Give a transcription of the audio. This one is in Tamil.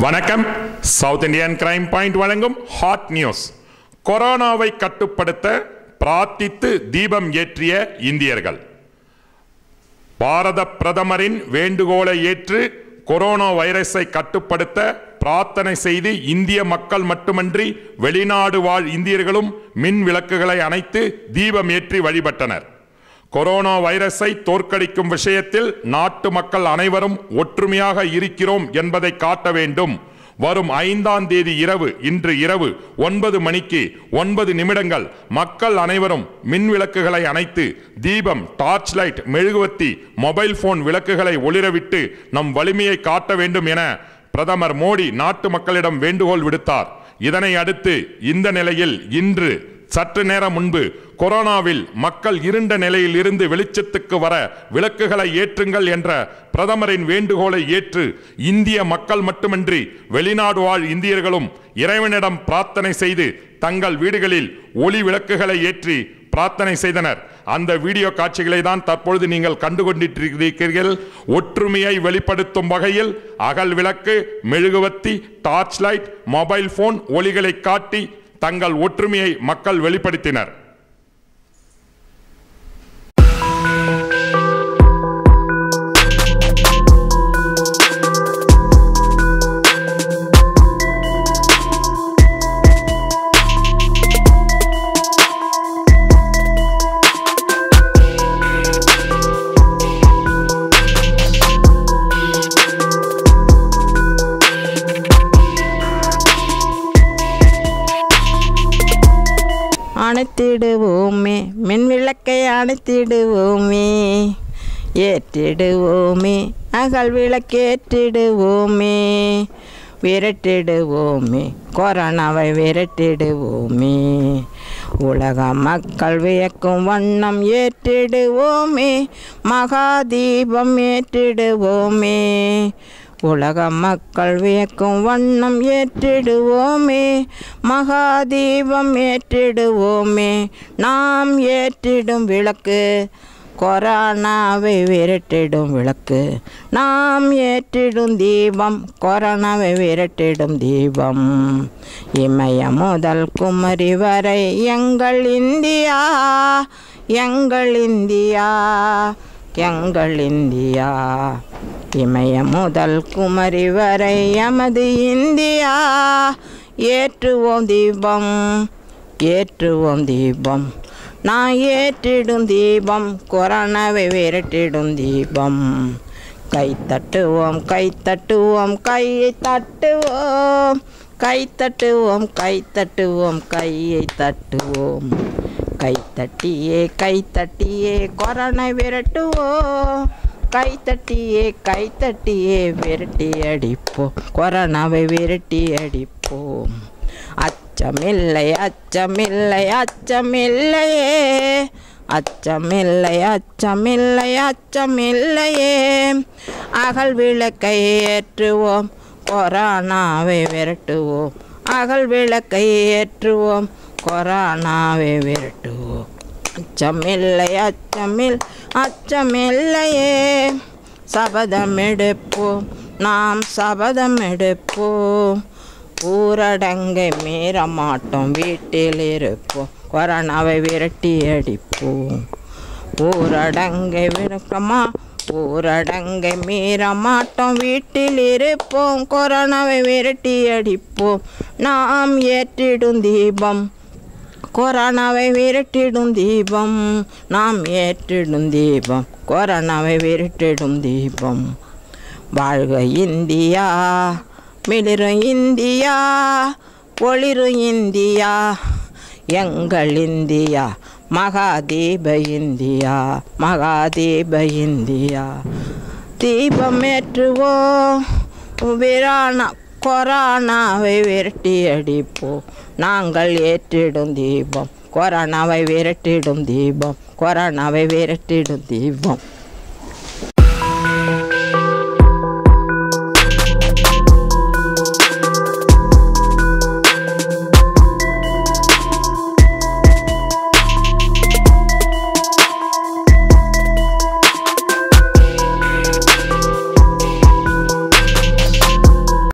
வணக்கம் சவுத் இந்தியன் கிரைம் பாயிண்ட் வழங்கும் ஹாட் நியூஸ் கொரோனாவை கட்டுப்படுத்த பிரார்த்தித்து தீபம் ஏற்றிய இந்தியர்கள் பாரத பிரதமரின் வேண்டுகோளை ஏற்று கொரோனா வைரஸை கட்டுப்படுத்த பிரார்த்தனை செய்து இந்திய மக்கள் மட்டுமன்றி வெளிநாடு வாழ் இந்தியர்களும் மின் விளக்குகளை அணைத்து தீபம் ஏற்றி வழிபட்டனர் கொரோனா வைரஸை தோற்கடிக்கும் விஷயத்தில் நாட்டு மக்கள் அனைவரும் ஒற்றுமையாக இருக்கிறோம் என்பதை காட்ட வேண்டும் வரும் ஐந்தாம் தேதி இரவு இன்று இரவு ஒன்பது மணிக்கு ஒன்பது நிமிடங்கள் மக்கள் அனைவரும் மின் விளக்குகளை அணைத்து தீபம் டார்ச் லைட் மெழுகுவத்தி மொபைல் போன் விளக்குகளை ஒளிரவிட்டு நம் வலிமையை காட்ட வேண்டும் என பிரதமர் மோடி நாட்டு மக்களிடம் வேண்டுகோள் விடுத்தார் இதனை அடுத்து இந்த நிலையில் இன்று சற்று நேரம் முன்பு கொரோனாவில் மக்கள் இருண்ட நிலையில் இருந்து வெளிச்சத்துக்கு வர விளக்குகளை ஏற்றுங்கள் என்ற பிரதமரின் வேண்டுகோளை ஏற்று இந்திய மக்கள் மட்டுமின்றி வெளிநாடு வாழ் இந்தியர்களும் இறைவனிடம் பிரார்த்தனை செய்து தங்கள் வீடுகளில் ஒளி விளக்குகளை ஏற்றி பிரார்த்தனை செய்தனர் அந்த வீடியோ காட்சிகளை தான் தற்பொழுது நீங்கள் கண்டு கொண்டிருக்கிறீர்கள் ஒற்றுமையை வெளிப்படுத்தும் வகையில் அகல் விளக்கு மெழுகுவத்தி டார்ச் லைட் மொபைல் போன் ஒளிகளை காட்டி தங்கள் ஒற்றுமையை மக்கள் வெளிப்படுத்தினர் அணைத்திடுவோமே மின் விளக்கை அணைத்திடுவோமே ஏற்றிடுவோமே அகல் விளக்கேற்றிடுவோமே விரட்டிடுவோமே கொரோனாவை விரட்டிடுவோமே உலக மக்கள் வியக்கும் வண்ணம் ஏற்றிடுவோமே மகாதீபம் ஏற்றிடுவோமே உலக மக்கள் வியக்கும் வண்ணம் ஏற்றிடுவோமே மகாதீபம் ஏற்றிடுவோமே நாம் ஏற்றிடும் விளக்கு கொரோனாவை விரட்டிடும் விளக்கு நாம் ஏற்றிடும் தீபம் கொரோனாவை விரட்டிடும் தீபம் இமயம் முதல் குமரி வரை எங்கள் இந்தியா எங்கள் இந்தியா எங்கள் இந்தியா இமய முதல் குமரி வரை எமது இந்தியா ஏற்றுவோம் தீபம் ஏற்றுவோம் தீபம் நான் ஏற்றிடும் தீபம் கொரோனாவை விரட்டிடும் தீபம் கை தட்டுவோம் கை தட்டுவோம் கையை தட்டுவோம் கை தட்டுவோம் கை தட்டுவோம் கையை தட்டுவோம் கை தட்டியே கை தட்டியே கொரோனா விரட்டுவோம் கை தட்டியே கை தட்டியே விரட்டி அடிப்போம் கொரோனாவை விரட்டி அடிப்போம் அச்சமில்லை அச்சமில்லை அச்சமில்லையே அச்சமில்லை அச்சமில்லை அச்சமில்லையே அகல் விளக்கை ஏற்றுவோம் கொரோனாவை விரட்டுவோம் அகல் விளக்கை ஏற்றுவோம் கொரோனாவை விரட்டுவோம் அச்சமில்லை அச்சமில் அச்சமில்லையே சபதம் எடுப்போம் நாம் சபதம் எடுப்போம் ஊரடங்கை மீற மாட்டோம் வீட்டில் இருப்போம் கொரோனாவை விரட்டி அடிப்போம் ஊரடங்கை விரக்கமா ஊரடங்கை மீற மாட்டோம் வீட்டில் இருப்போம் கொரோனாவை விரட்டி அடிப்போம் நாம் ஏற்றிடும் தீபம் கொரோனாவை விரட்டிடும் தீபம் நாம் ஏற்றிடும் தீபம் கொரோனாவை விரட்டிடும் தீபம் வாழ்க இந்தியா மிளிரும் இந்தியா ஒளிரும் இந்தியா எங்கள் இந்தியா மகாதீப இந்தியா மகாதீப இந்தியா தீபமேற்றுவோம் விரானா கொரோனாவை விரட்டி அடிப்போம் நாங்கள் ஏற்றிடும் தீபம் கொரோனாவை விரட்டிடும் தீபம் கொரோனாவை விரட்டிடும் தீபம்